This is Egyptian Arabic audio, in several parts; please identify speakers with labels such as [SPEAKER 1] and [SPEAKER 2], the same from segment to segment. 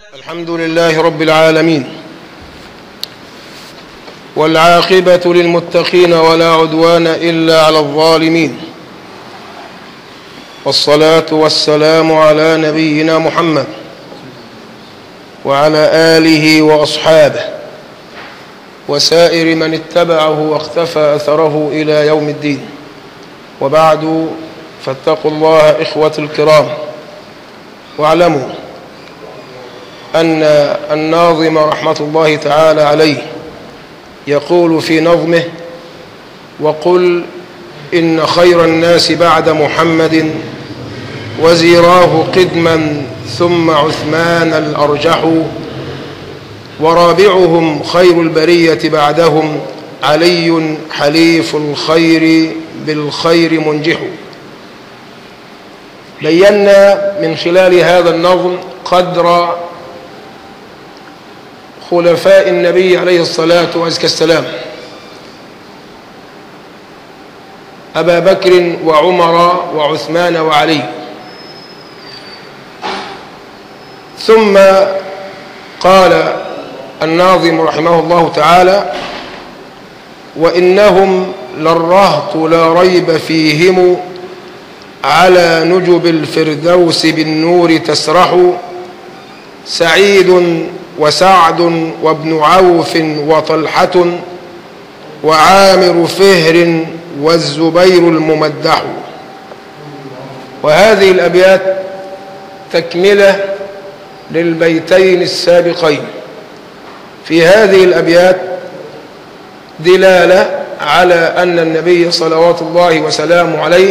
[SPEAKER 1] الحمد لله رب العالمين والعاقبة للمتقين ولا عدوان إلا على الظالمين والصلاة والسلام على نبينا محمد وعلى آله وأصحابه وسائر من اتبعه واختفى أثره إلى يوم الدين وبعد فاتقوا الله إخوة الكرام واعلموا أن الناظم رحمة الله تعالى عليه يقول في نظمه وقل إن خير الناس بعد محمد وزيراه قدما ثم عثمان الأرجح ورابعهم خير البرية بعدهم علي حليف الخير بالخير منجح بينا من خلال هذا النظم قدر خلفاء النبي عليه الصلاة والسلام أبا بكر وعمر وعثمان وعلي ثم قال الناظم رحمه الله تعالى وإنهم للرهط لا ريب فيهم على نجب الفردوس بالنور تسرح سعيد وسعد وابن عوف وطلحة وعامر فهر والزبير الممدح وهذه الأبيات تكملة للبيتين السابقين في هذه الأبيات دلالة على أن النبي صلوات الله وسلامه عليه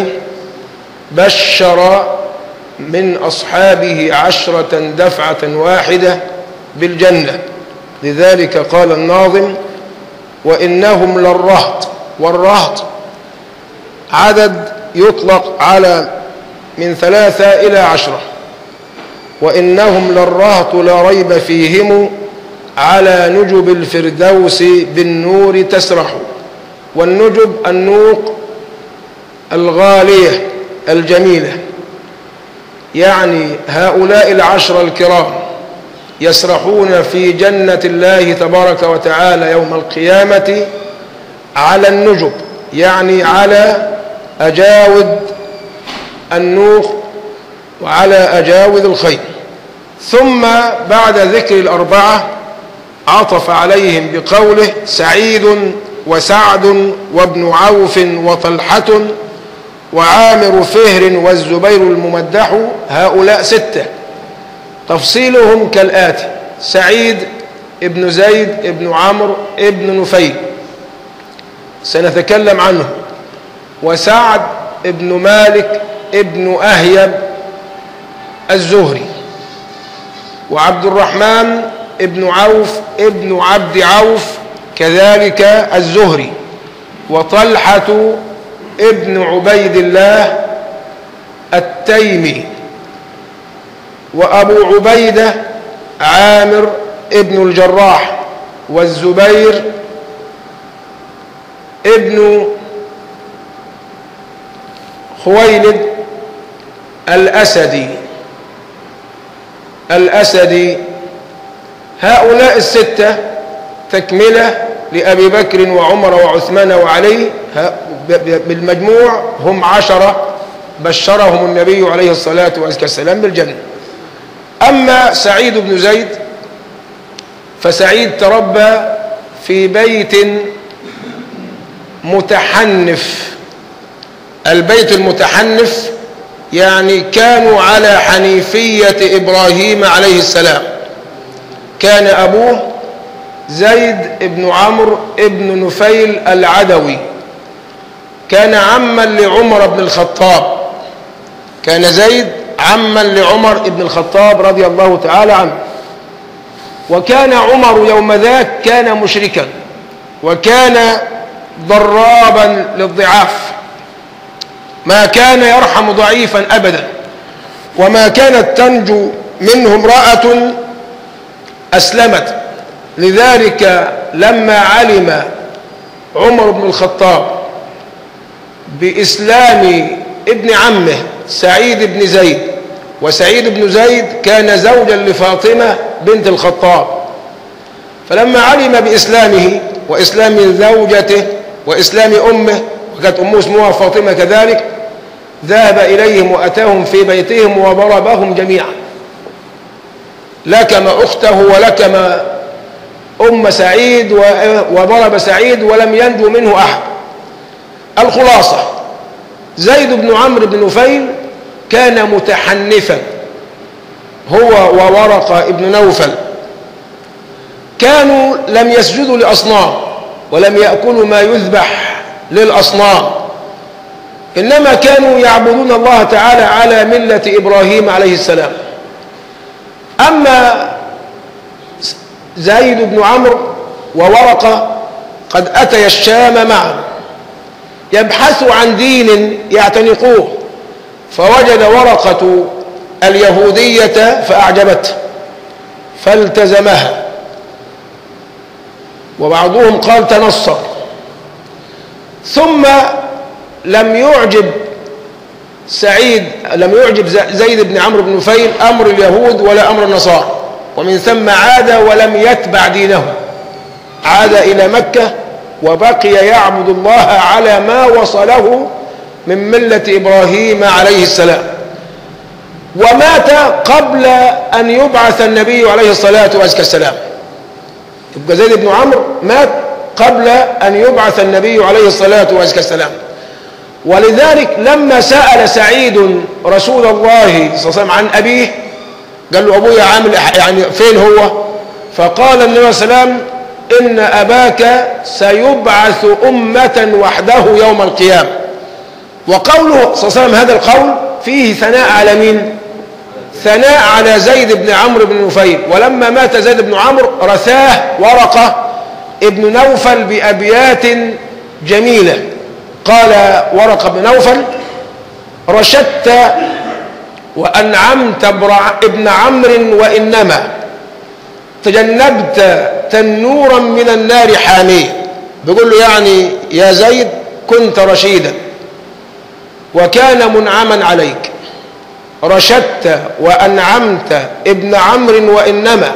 [SPEAKER 1] بشر من أصحابه عشرة دفعة واحدة بالجنة لذلك قال الناظم وإنهم للرهط والرهط عدد يطلق على من ثلاثة إلى عشرة وإنهم للرهط لا ريب فيهم على نجب الفردوس بالنور تسرح والنجب النوق الغالية الجميلة يعني هؤلاء العشر الكرام يسرحون في جنة الله تبارك وتعالى يوم القيامة على النجب يعني على أجاود النوق وعلى أجاود الخير ثم بعد ذكر الأربعة عطف عليهم بقوله سعيد وسعد وابن عوف وطلحة وعامر فهر والزبير الممدح هؤلاء ستة تفصيلهم كالآتي سعيد ابن زيد ابن عمرو ابن نفيل سنتكلم عنه وسعد ابن مالك ابن أهيب الزهري وعبد الرحمن ابن عوف ابن عبد عوف كذلك الزهري وطلحة ابن عبيد الله التيمي وأبو عبيدة عامر ابن الجراح والزبير ابن خويلد الأسدي الأسدي هؤلاء الستة تكملة لأبي بكر وعمر وعثمان وعلي بالمجموع هم عشرة بشرهم النبي عليه الصلاة والسلام بالجنة أما سعيد بن زيد فسعيد تربى في بيت متحنف البيت المتحنف يعني كانوا على حنيفية إبراهيم عليه السلام كان أبوه زيد بن عمرو بن نفيل العدوي كان عما لعمر بن الخطاب كان زيد عما لعمر بن الخطاب رضي الله تعالى عنه وكان عمر يوم ذاك كان مشركا وكان ضرابا للضعاف ما كان يرحم ضعيفا أبدا وما كانت تنجو منه امرأة أسلمت لذلك لما علم عمر بن الخطاب بإسلام ابن عمه سعيد بن زيد وسعيد بن زيد كان زوجا لفاطمة بنت الخطاب فلما علم بإسلامه وإسلام زوجته وإسلام أمه وكانت أمه اسمها فاطمة كذلك ذهب إليهم وأتاهم في بيتهم وضربهم جميعا لكم أخته ولكم أم سعيد وضرب سعيد ولم ينجو منه أحد الخلاصة زيد بن عمرو بن نفيل كان متحنفا هو وورقة ابن نوفل كانوا لم يسجدوا لأصنام ولم يأكلوا ما يذبح للأصنام إنما كانوا يعبدون الله تعالى على ملة إبراهيم عليه السلام أما زيد بن عمرو وورقة قد أتي الشام معا يبحثوا عن دين يعتنقوه فوجد ورقة اليهودية فأعجبته فالتزمها وبعضهم قال تنصر ثم لم يعجب سعيد لم يعجب زيد بن عمرو بن نفيل أمر اليهود ولا أمر النصارى ومن ثم عاد ولم يتبع دينه عاد إلى مكة وبقي يعبد الله على ما وصله من ملة إبراهيم عليه السلام ومات قبل أن يبعث النبي عليه الصلاة والسلام يبقى زيد بن عمرو مات قبل أن يبعث النبي عليه الصلاة والسلام ولذلك لما سأل سعيد رسول الله صلى الله عليه وسلم عن أبيه قال له أبويا عامل يعني فين هو فقال النبي صلى الله عليه وسلم إن أباك سيبعث أمة وحده يوم القيامة وقوله صلى الله عليه وسلم هذا القول فيه ثناء على مين ثناء على زيد بن عمرو بن نفيل ولما مات زيد بن عمرو رثاه ورقة ابن نوفل بأبيات جميلة قال ورقة بن نوفل رشدت وأنعمت ابن عمرو وإنما تجنبت تنورا من النار حامية بيقول له يعني يا زيد كنت رشيدا وكان منعما عليك رشدت وأنعمت ابن عمرو وإنما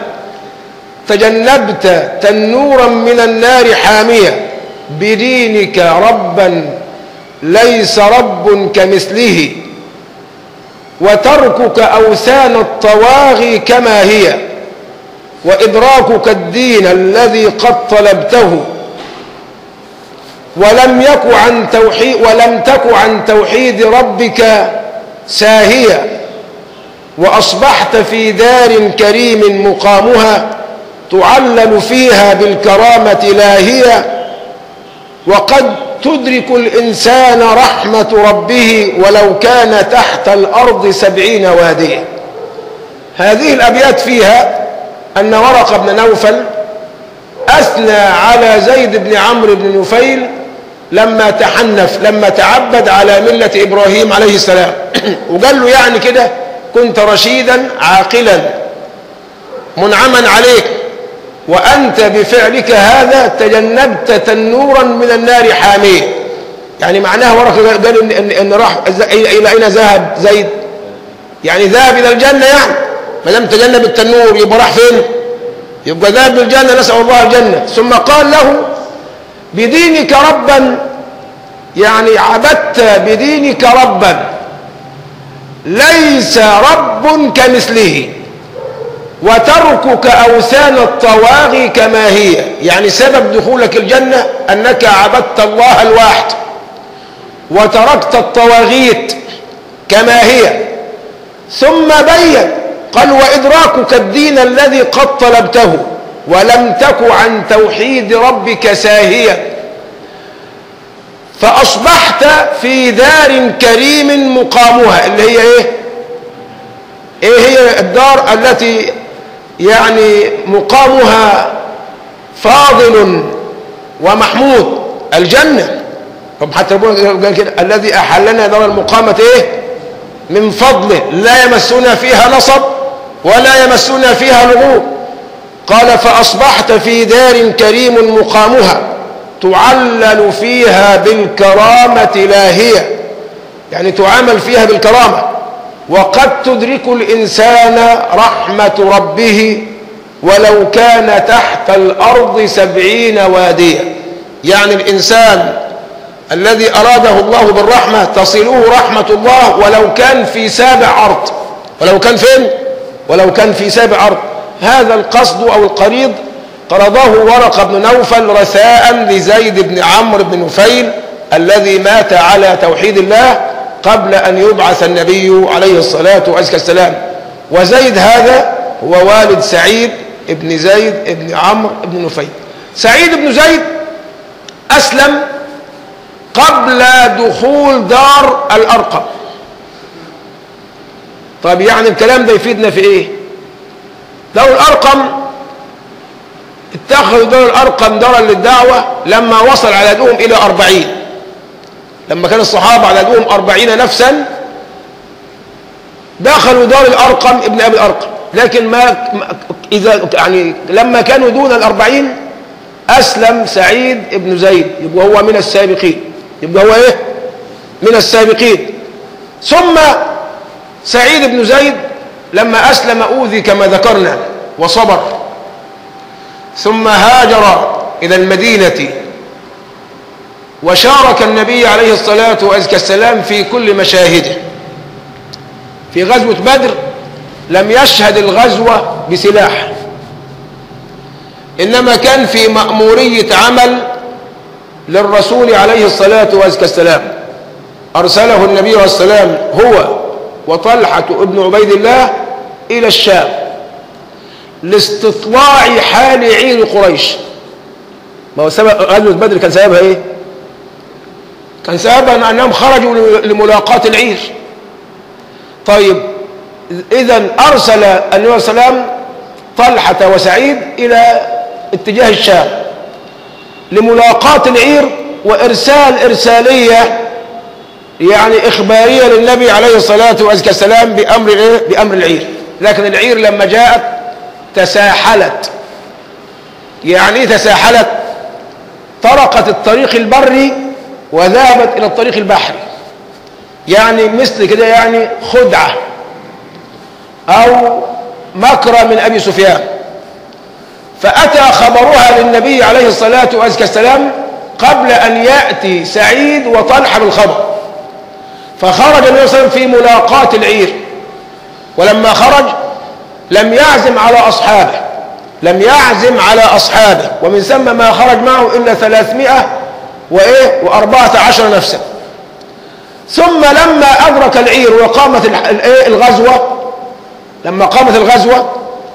[SPEAKER 1] تجنبت تنورا من النار حامية بدينك ربا ليس رب كمثله وتركك أوثان الطواغي كما هي وإدراكك الدين الذي قد طلبته ولم يك عن توحيد ولم تك عن توحيد ربك ساهيا وأصبحت في دار كريم مقامها تعلل فيها بالكرامة لاهية وقد تدرك الإنسان رحمة ربه ولو كان تحت الأرض سبعين واديا هذه الأبيات فيها أن ورق بن نوفل أثنى على زيد بن عمرو بن نفيل لما تحنف لما تعبد على ملة إبراهيم عليه السلام وقال له يعني كده كنت رشيدا عاقلا منعما عليك وأنت بفعلك هذا تجنبت تنورا من النار حاميه يعني معناها ورقة قال إن, إن, إن راح إلى أين ذهب زيد يعني ذهب إلى الجنة يعني ما دام تجنب التنور يبقى راح فين يبقى ذهب للجنة نسأل الله الجنة ثم قال له بدينك ربا يعني عبدت بدينك ربا ليس رب كمثله وتركك أوثان الطواغي كما هي يعني سبب دخولك الجنة أنك عبدت الله الواحد وتركت الطواغيت كما هي ثم بين قال وإدراكك الدين الذي قد طلبته ولم تك عن توحيد ربك ساهيا فأصبحت في دار كريم مقامها اللي هي ايه ايه هي الدار التي يعني مقامها فاضل ومحمود الجنة طب حتى ربنا قال كده الذي أحلنا دار المقامة ايه من فضله لا يمسنا فيها نصب ولا يمسنا فيها لغوب قال فأصبحت في دار كريم مقامها تعلل فيها بالكرامة لاهية يعني تعامل فيها بالكرامة وقد تدرك الإنسان رحمة ربه ولو كان تحت الأرض سبعين واديا يعني الإنسان الذي أراده الله بالرحمة تصله رحمة الله ولو كان في سابع أرض ولو كان فين؟ ولو كان في سابع أرض هذا القصد أو القريض قرضه ورق بن نوفل رثاء لزيد بن عمرو بن نفيل الذي مات على توحيد الله قبل أن يبعث النبي عليه الصلاة والسلام وزيد هذا هو والد سعيد ابن زيد ابن عمرو بن نفيل سعيد بن زيد أسلم قبل دخول دار الأرقم طب يعني الكلام ده يفيدنا في ايه دار الأرقم اتخذوا دار الأرقم دارا للدعوة لما وصل عددهم إلى أربعين لما كان الصحابة عددهم أربعين نفسا دخلوا دار الأرقم ابن أبي الأرقم لكن ما إذا يعني لما كانوا دون الأربعين أسلم سعيد ابن زيد يبقى هو من السابقين يبقى هو إيه من السابقين ثم سعيد بن زيد لما أسلم أوذي كما ذكرنا وصبر ثم هاجر إلى المدينة وشارك النبي عليه الصلاة والسلام في كل مشاهده في غزوة بدر لم يشهد الغزوة بسلاح إنما كان في مأمورية عمل للرسول عليه الصلاة والسلام أرسله النبي عليه السلام هو وطلحة ابن عبيد الله إلى الشام لاستطلاع حال عير قريش ما هو سبب غزوة بدر كان سببها إيه؟ كان سببها أنهم خرجوا لملاقاة العير طيب إذا أرسل النبي صلى الله عليه وسلم طلحة وسعيد إلى اتجاه الشام لملاقاة العير وإرسال إرسالية يعني إخبارية للنبي عليه الصلاة والسلام بأمر إيه؟ بأمر العير لكن العير لما جاءت تساحلت يعني إيه تساحلت طرقت الطريق البري وذهبت إلى الطريق البحري يعني مثل كده يعني خدعة أو مكر من أبي سفيان فأتى خبرها للنبي عليه الصلاة والسلام قبل أن يأتي سعيد وطلحة بالخبر فخرج النبي صلى الله عليه وسلم في ملاقاة العير ولما خرج لم يعزم على أصحابه لم يعزم على أصحابه ومن ثم ما خرج معه إلا ثلاثمائة وإيه وأربعة عشر نفسا ثم لما أدرك العير وقامت الغزوة لما قامت الغزوة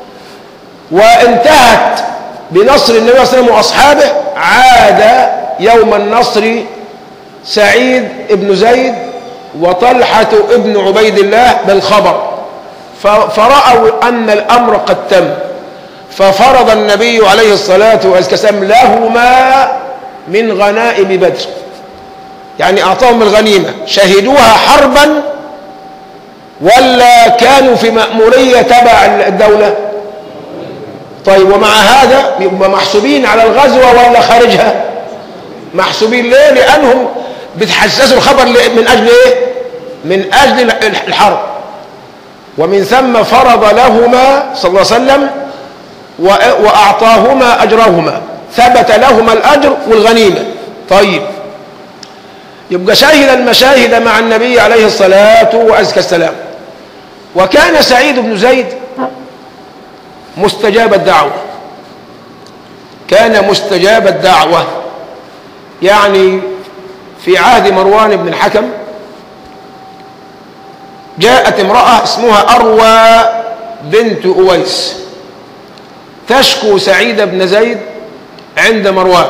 [SPEAKER 1] وانتهت بنصر النبي صلى الله عليه وسلم وأصحابه عاد يوم النصر سعيد بن زيد وطلحة ابن عبيد الله بالخبر فرأوا أن الأمر قد تم ففرض النبي عليه الصلاة والسلام لهما من غنائم بدر يعني أعطاهم الغنيمة شهدوها حربا ولا كانوا في مأمورية تبع الدولة طيب ومع هذا يبقى محسوبين على الغزوة ولا خارجها محسوبين ليه لأنهم بتحسسوا الخبر من أجل إيه من أجل الحرب ومن ثم فرض لهما صلى الله عليه وسلم وأعطاهما أجرهما ثبت لهما الأجر والغنيمة طيب يبقى شاهد المشاهد مع النبي عليه الصلاة وأزكى السلام وكان سعيد بن زيد مستجاب الدعوة كان مستجاب الدعوة يعني في عهد مروان بن الحكم جاءت امرأة اسمها أروى بنت أويس تشكو سعيد بن زيد عند مروان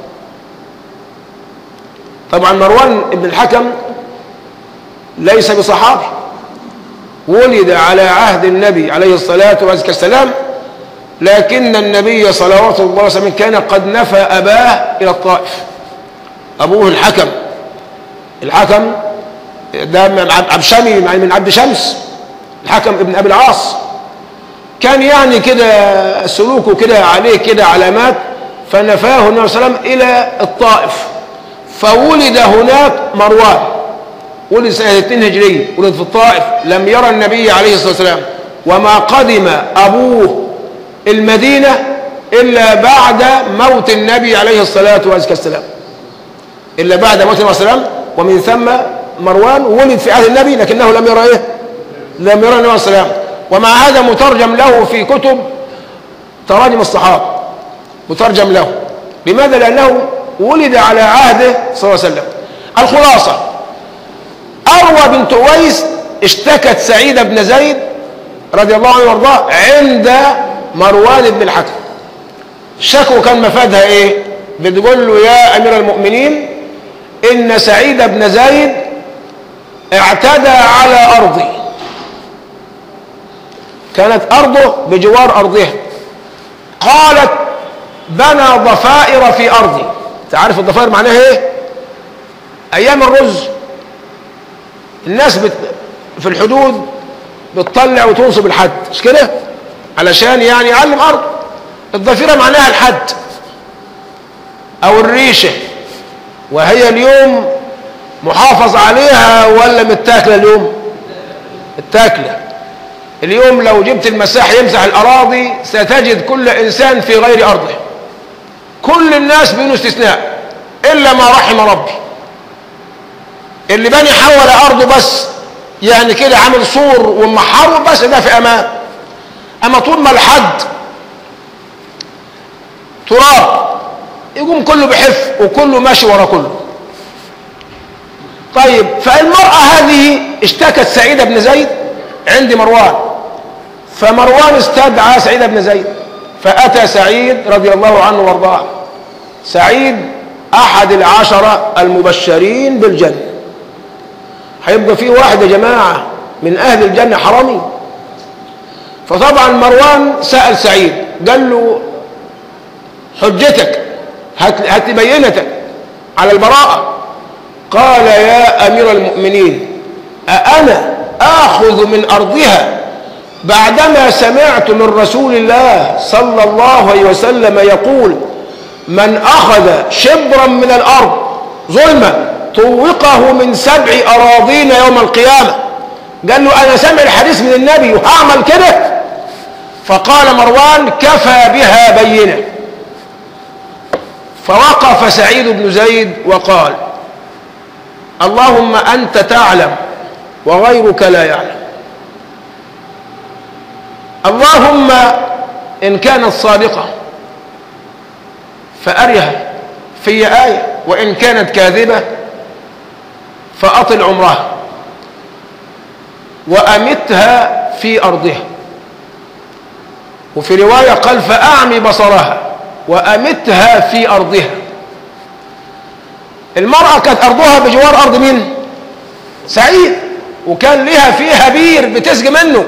[SPEAKER 1] طبعا مروان بن الحكم ليس بصحابي ولد على عهد النبي عليه الصلاة والسلام لكن النبي صلوات الله وسلم كان قد نفى أباه إلى الطائف أبوه الحكم الحكم ده من عبد شمي يعني من عبد شمس الحكم ابن أبي العاص كان يعني كده سلوكه كده عليه كده علامات فنفاه النبي صلى الله عليه وسلم إلى الطائف فولد هناك مروان ولد سنة 2 هجرية ولد في الطائف لم يرى النبي عليه الصلاة والسلام وما قدم أبوه المدينة إلا بعد موت النبي عليه الصلاة والسلام إلا بعد موت النبي صلى الله عليه وسلم ومن ثم مروان ولد في عهد النبي لكنه لم يرى إيه لم يرى النبي صلى الله عليه وسلم ومع هذا مترجم له في كتب تراجم الصحابة مترجم له لماذا لأنه ولد على عهده صلى الله عليه وسلم الخلاصة أروى بنت أويس اشتكت سعيد بن زيد رضي الله عنه وارضاه عند مروان بن الحكم شكوى كان مفادها ايه بتقول له يا امير المؤمنين ان سعيد بن زيد اعتدى على ارضي كانت ارضه بجوار ارضها قالت بنى ضفائر في ارضي تعرف الضفائر معناها ايه ايام الرز الناس بت... في الحدود بتطلع وتنصب الحد مش كده علشان يعني يعلم ارض الضفيره معناها الحد او الريشه وهي اليوم محافظ عليها ولا متاكله اليوم التاكله اليوم لو جبت المساح يمسح الاراضي ستجد كل انسان في غير ارضه كل الناس بدون استثناء الا ما رحم ربي اللي بني حول ارضه بس يعني كده عامل سور ومحره بس ده في امان اما طول ما الحد تراب يقوم كله بحف وكله ماشي ورا كله طيب فالمرأة هذه اشتكت سعيد بن زيد عند مروان فمروان استدعى سعيد بن زيد فأتى سعيد رضي الله عنه وارضاه سعيد أحد العشرة المبشرين بالجنة هيبقى فيه واحد يا جماعة من أهل الجنة حرامي فطبعا مروان سأل سعيد قال له حجتك هات هات بينتك على البراءة قال يا أمير المؤمنين أأنا آخذ من أرضها بعدما سمعت من رسول الله صلى الله عليه وسلم يقول من أخذ شبرا من الأرض ظلما طوقه من سبع أراضين يوم القيامة قال له أنا سمع الحديث من النبي وهعمل كده فقال مروان كفى بها بينة فوقف سعيد بن زيد وقال اللهم أنت تعلم وغيرك لا يعلم اللهم إن كانت صادقة فأرها في آية وإن كانت كاذبة فأطل عمرها وأمتها في أرضها وفي رواية قال فأعمي بصرها وأمتها في أرضها المرأة كانت أرضها بجوار أرض مين سعيد وكان لها فيها بير بتسقي منه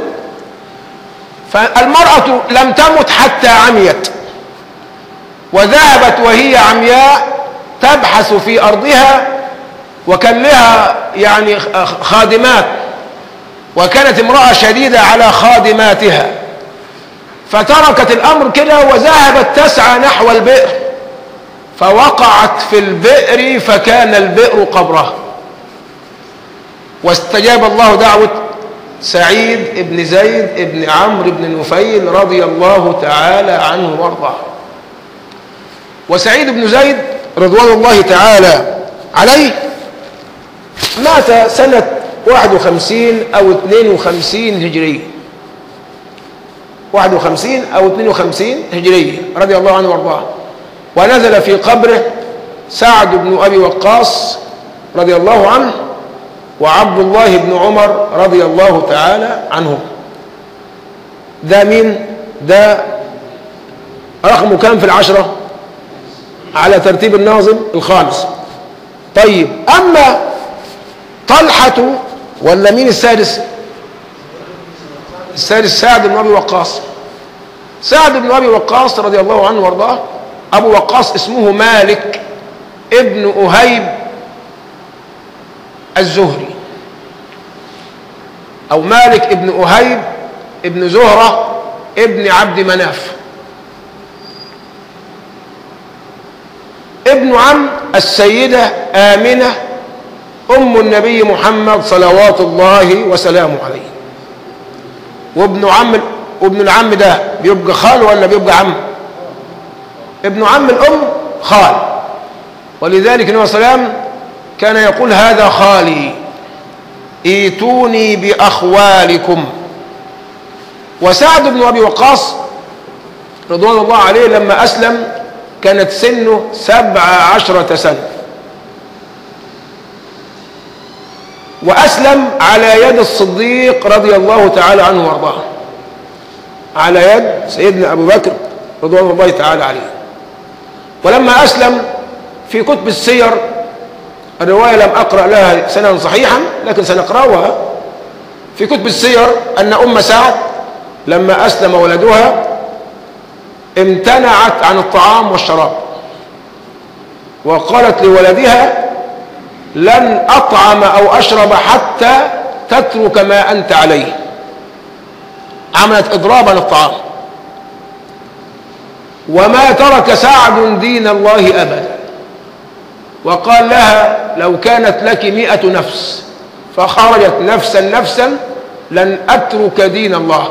[SPEAKER 1] فالمرأة لم تمت حتى عميت وذهبت وهي عمياء تبحث في أرضها وكان لها يعني خادمات وكانت امرأة شديدة على خادماتها فتركت الأمر كده وذهبت تسعى نحو البئر فوقعت في البئر فكان البئر قبرها واستجاب الله دعوة سعيد بن زيد بن عمرو بن نفيل رضي الله تعالى عنه وارضاه وسعيد بن زيد رضوان الله تعالى عليه مات سنة 51 أو 52 هجرية 51 أو 52 هجرية رضي الله عنه وارضاه ونزل في قبره سعد بن أبي وقاص رضي الله عنه وعبد الله بن عمر رضي الله تعالى عنهم ده مين ده رقمه كام في العشرة على ترتيب الناظم الخامس طيب أما طلحة ولا مين السادس السادس سعد بن أبي وقاص سعد بن أبي وقاص رضي الله عنه وارضاه أبو وقاص اسمه مالك ابن أهيب الزهري أو مالك ابن أهيب ابن زهرة ابن عبد مناف ابن عم السيدة آمنة أم النبي محمد صلوات الله وسلامه عليه وابن عم وابن العم ده بيبقى خال ولا بيبقى عم ابن عم الأم خال ولذلك النبي صلى الله عليه وسلم كان يقول هذا خالي ايتوني بأخوالكم وسعد بن أبي وقاص رضوان الله عليه لما أسلم كانت سنه سبع عشرة سنة وأسلم على يد الصديق رضي الله تعالى عنه وارضاه على يد سيدنا أبو بكر رضوان الله تعالى عليه ولما أسلم في كتب السير الرواية لم أقرأ لها سنة صحيحا لكن سنقرأها في كتب السير أن أم سعد لما أسلم ولدها امتنعت عن الطعام والشراب وقالت لولدها لن أطعم أو أشرب حتى تترك ما أنت عليه عملت إضرابا للطعام وما ترك سعد دين الله أبدا وقال لها لو كانت لك مئة نفس فخرجت نفسا نفسا لن أترك دين الله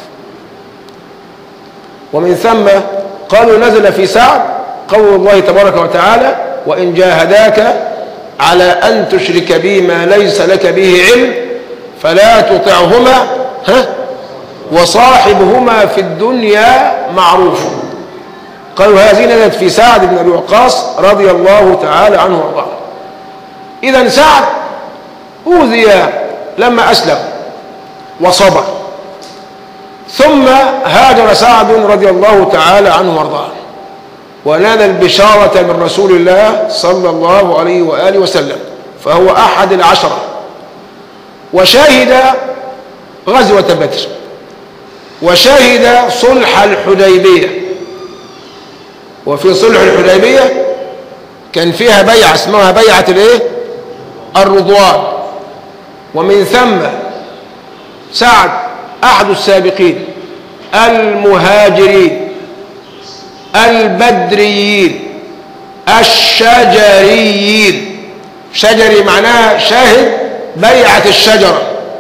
[SPEAKER 1] ومن ثم قالوا نزل في سعد قول الله تبارك وتعالى وإن جاهداك على أن تشرك بي ما ليس لك به علم فلا تطعهما ها وصاحبهما في الدنيا معروف قالوا هذه نزلت في سعد بن أبي وقاص رضي الله تعالى عنه وارضاه إذا سعد أوذي لما أسلم وصبر ثم هاجر سعد رضي الله تعالى عنه وارضاه ونال البشارة من رسول الله صلى الله عليه وآله وسلم فهو أحد العشرة وشهد غزوة بدر وشهد صلح الحديبية وفي صلح الحديبية كان فيها بيعة اسمها بيعة الايه الرضوان ومن ثم سعد أحد السابقين المهاجرين البدريين الشجريين شجري معناها شاهد بيعة الشجرة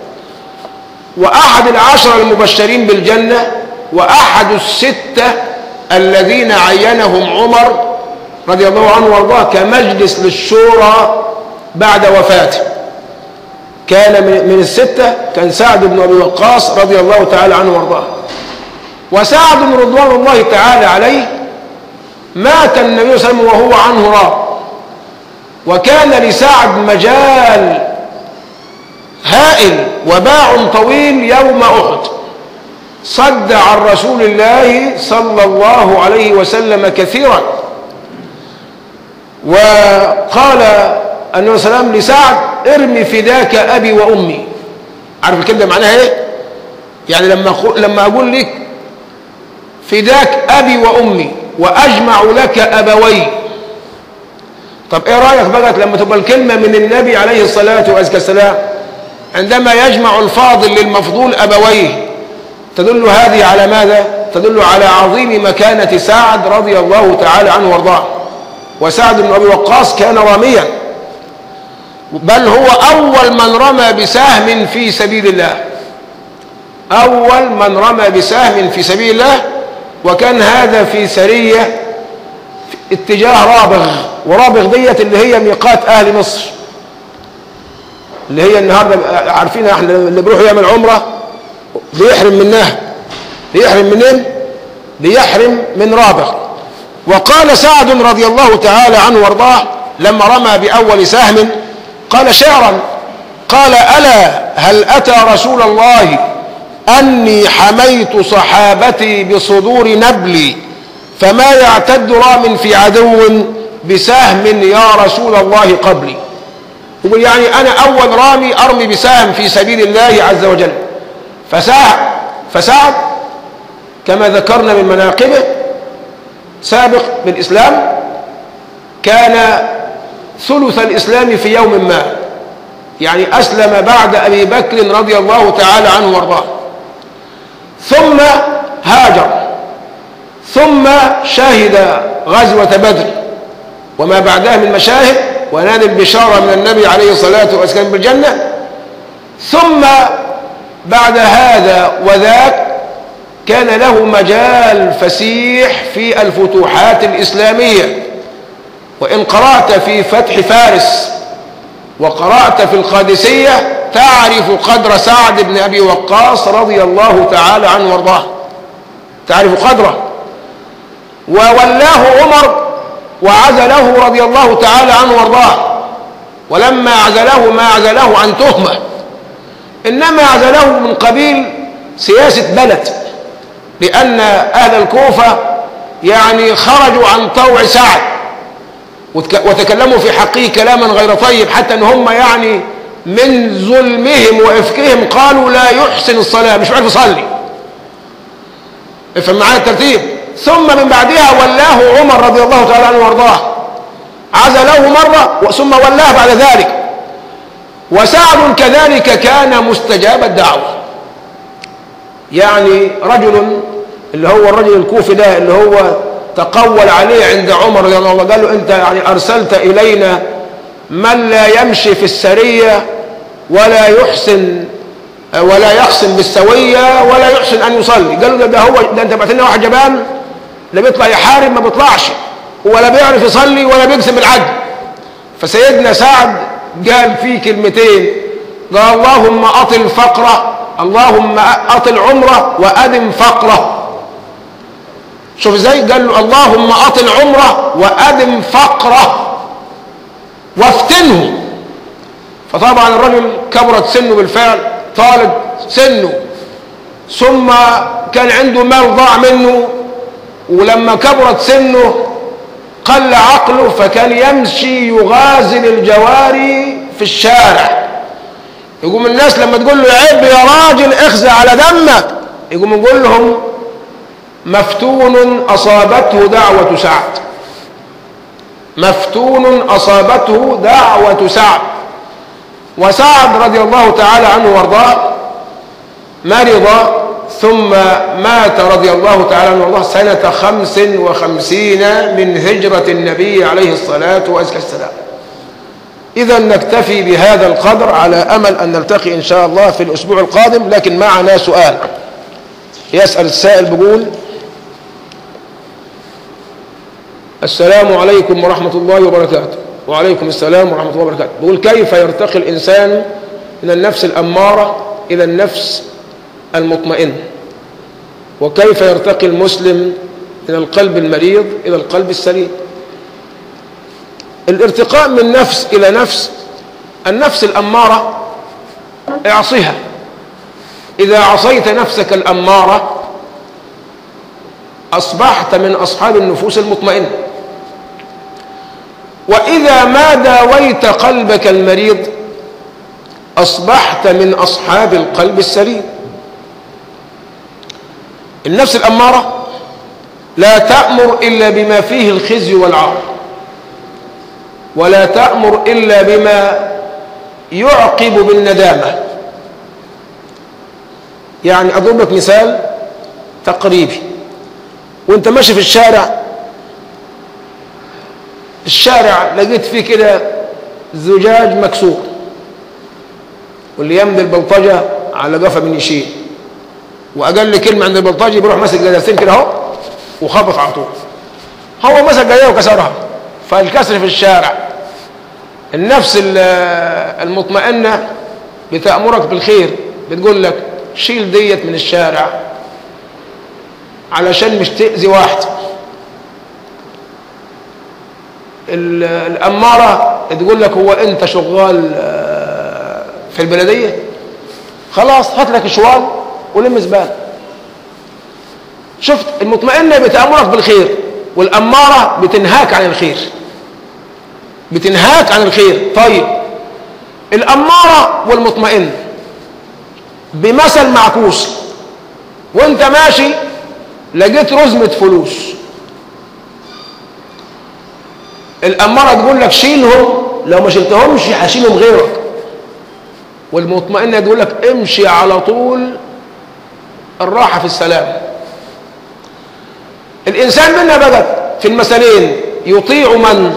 [SPEAKER 1] وأحد العشر المبشرين بالجنة وأحد الستة الذين عينهم عمر رضي الله عنه وارضاه كمجلس للشورى بعد وفاته كان من الستة كان سعد بن أبي وقاص رضي الله تعالى عنه وارضاه وسعد بن رضوان الله تعالى عليه مات النبي صلى الله عليه وسلم وهو عنه راض وكان لسعد مجال هائل وباع طويل يوم أحد صد عن رسول الله صلى الله عليه وسلم كثيرا وقال النبي صلى الله عليه وسلم لسعد ارمي فداك أبي وأمي عارف الكلمة معناها ايه يعني لما لما أقول لك فداك أبي وأمي وأجمع لك أبوي طب إيه رأيك بقى لما تبقى الكلمة من النبي عليه الصلاة والسلام عندما يجمع الفاضل للمفضول أبويه تدل هذه على ماذا؟ تدل على عظيم مكانة سعد رضي الله تعالى عنه وارضاه وسعد بن أبي وقاص كان راميا بل هو أول من رمى بسهم في سبيل الله أول من رمى بسهم في سبيل الله وكان هذا في سرية في اتجاه رابغ ورابغ ديت اللي هي ميقات أهل مصر اللي هي النهاردة عارفين احنا اللي بيروح يعمل عمرة بيحرم منها بيحرم منين بيحرم من رابغ وقال سعد رضي الله تعالى عنه وارضاه لما رمى بأول سهم قال شعرا قال ألا هل أتى رسول الله أني حميت صحابتي بصدور نبلي فما يعتد رام في عدو بسهم يا رسول الله قبلي يقول يعني أنا أول رامي أرمي بسهم في سبيل الله عز وجل فسعد فسعد كما ذكرنا من مناقبه سابق بالإسلام كان ثلث الإسلام في يوم ما يعني أسلم بعد أبي بكر رضي الله تعالى عنه وارضاه ثم هاجر ثم شهد غزوة بدر وما بعدها من مشاهد ونال البشارة من النبي عليه الصلاة والسلام بالجنة ثم بعد هذا وذاك كان له مجال فسيح في الفتوحات الإسلامية وإن قرأت في فتح فارس وقرأت في القادسية تعرف قدر سعد بن أبي وقاص رضي الله تعالى عنه وارضاه تعرف قدره وولاه عمر وعزله رضي الله تعالى عنه وارضاه ولما عزله ما عزله عن تهمة إنما عزله من قبيل سياسة بلد لأن أهل الكوفة يعني خرجوا عن طوع سعد وتكلموا في حقه كلاما غير طيب حتى ان هم يعني من ظلمهم وإفكهم قالوا لا يحسن الصلاة مش عارف يصلي افهم معايا الترتيب ثم من بعدها ولاه عمر رضي الله تعالى عنه وارضاه عزله مرة ثم ولاه بعد ذلك وسعد كذلك كان مستجاب الدعوة يعني رجل اللي هو الرجل الكوفي ده اللي هو تقول عليه عند عمر رضي الله عنه قال له انت يعني ارسلت الينا من لا يمشي في السرية ولا يحسن ولا يقسم بالسوية ولا يحسن أن يصلي قالوا ده, ده هو ده أنت بعت لنا واحد جبان لا بيطلع يحارب ما بيطلعش ولا بيعرف يصلي ولا بيقسم بالعدل فسيدنا سعد قال فيه كلمتين قال اللهم أطل فقره اللهم أطل عمره وأدم فقره شوف ازاي قال له اللهم أطل عمره وأدم فقره وافتنه فطبعا الرجل كبرت سنه بالفعل طالب سنه ثم كان عنده مال ضاع منه ولما كبرت سنه قل عقله فكان يمشي يغازل الجواري في الشارع يقوم الناس لما تقول له عيب يا راجل اخزى على دمك يقوم يقول لهم مفتون أصابته دعوة سعد مفتون أصابته دعوة سعد وسعد رضي الله تعالى عنه وارضاه مرض ثم مات رضي الله تعالى عنه وارضاه سنة خمس وخمسين من هجرة النبي عليه الصلاة والسلام إذا نكتفي بهذا القدر على أمل أن نلتقي إن شاء الله في الأسبوع القادم لكن معنا سؤال يسأل السائل بيقول السلام عليكم ورحمة الله وبركاته وعليكم السلام ورحمة الله وبركاته بيقول كيف يرتقي الإنسان من النفس الأمارة إلى النفس المطمئن وكيف يرتقي المسلم من القلب المريض إلى القلب السليم الارتقاء من نفس إلى نفس النفس الأمارة اعصها إذا عصيت نفسك الأمارة أصبحت من أصحاب النفوس المطمئنة وإذا ما داويت قلبك المريض أصبحت من أصحاب القلب السليم النفس الأمارة لا تأمر إلا بما فيه الخزي والعار ولا تأمر إلا بما يعقب بالندامة يعني أضرب لك مثال تقريبي وانت ماشي في الشارع الشارع لقيت فيه كده زجاج مكسور واللي يمضي البلطجة على قفا من يشيل وأقل كلمة عند البلطجي بيروح ماسك جدارتين كده اهو وخبط على طول هو مسك جايه وكسرها فالكسر في الشارع النفس المطمئنة بتأمرك بالخير بتقول لك شيل ديت من الشارع علشان مش تأذي واحد الأمارة تقول لك هو أنت شغال في البلدية خلاص هات لك شوال ولم زبالة شفت المطمئنة بتأمرك بالخير والأمارة بتنهاك عن الخير بتنهاك عن الخير طيب الأمارة والمطمئن بمثل معكوس وانت ماشي لقيت رزمة فلوس الأمارة تقول لك شيلهم لو ما شلتهمش هشيلهم غيرك والمطمئنة تقول لك امشي على طول الراحة في السلام الإنسان منا بقى في المثلين يطيع من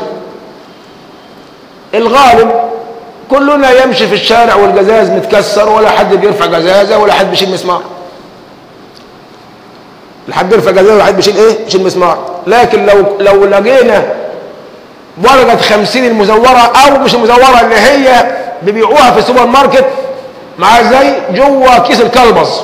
[SPEAKER 1] الغالب كلنا يمشي في الشارع والجزاز متكسر ولا حد بيرفع جزازة ولا حد بيشيل مسمار لحد يرفع جزاء الواحد بيشيل ايه بيشيل مسمار لكن لو لو لقينا ورقه 50 المزوره او مش المزوره اللي هي بيبيعوها في السوبر ماركت مع زي جوه كيس الكلبز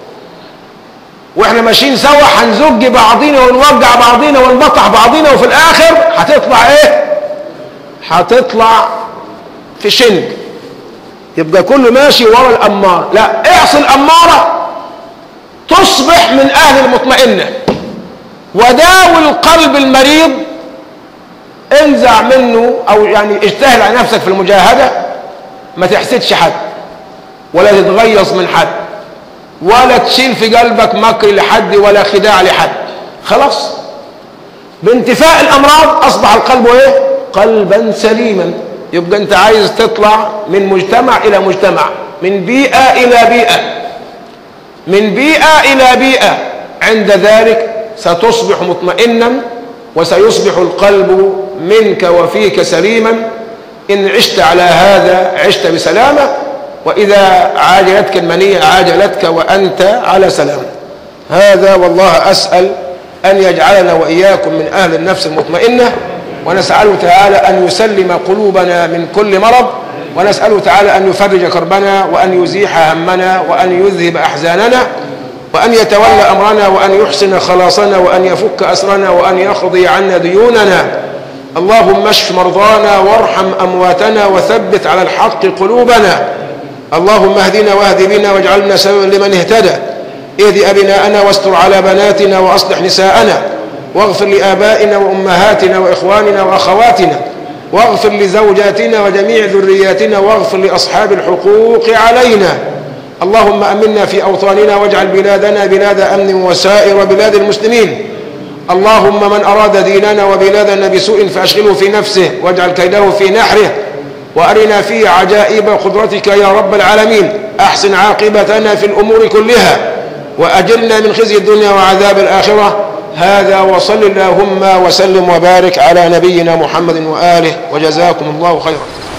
[SPEAKER 1] واحنا ماشيين سوا هنزج بعضينا ونوجع بعضينا ونبطح بعضينا وفي الاخر هتطلع ايه هتطلع في شنج يبقى كله ماشي ورا الاماره لا اعصي الاماره تصبح من اهل المطمئنه وداوي القلب المريض انزع منه او يعني اجتهد على نفسك في المجاهده ما تحسدش حد ولا تتغيظ من حد ولا تشيل في قلبك مكر لحد ولا خداع لحد خلاص بانتفاء الامراض اصبح القلب ايه قلبا سليما يبقى انت عايز تطلع من مجتمع الى مجتمع من بيئه الى بيئه من بيئه الى بيئه عند ذلك ستصبح مطمئنا وسيصبح القلب منك وفيك سليما ان عشت على هذا عشت بسلامه وإذا عاجلتك المنية عاجلتك وأنت على سلام هذا والله أسأل أن يجعلنا وإياكم من أهل النفس المطمئنة ونسأله تعالى أن يسلم قلوبنا من كل مرض ونسأله تعالى أن يفرج كربنا وأن يزيح همنا وأن يذهب أحزاننا وأن يتولى أمرنا وأن يحسن خلاصنا وأن يفك أسرنا وأن يقضي عنا ديوننا اللهم اشف مرضانا وارحم أمواتنا وثبت على الحق قلوبنا اللهم اهدنا واهد بنا واجعلنا سببا لمن اهتدى اهد أبناءنا واستر على بناتنا وأصلح نساءنا واغفر لآبائنا وأمهاتنا وإخواننا وأخواتنا واغفر لزوجاتنا وجميع ذرياتنا واغفر لأصحاب الحقوق علينا اللهم أمنا في أوطاننا واجعل بلادنا بلاد أمن وسائر بلاد المسلمين اللهم من أراد ديننا وبلادنا بسوء فأشغله في نفسه واجعل كيده في نحره وأرنا فيه عجائب قدرتك يا رب العالمين أحسن عاقبتنا في الأمور كلها وأجلنا من خزي الدنيا وعذاب الآخرة هذا وصل اللهم وسلم وبارك على نبينا محمد وآله وجزاكم الله خيرا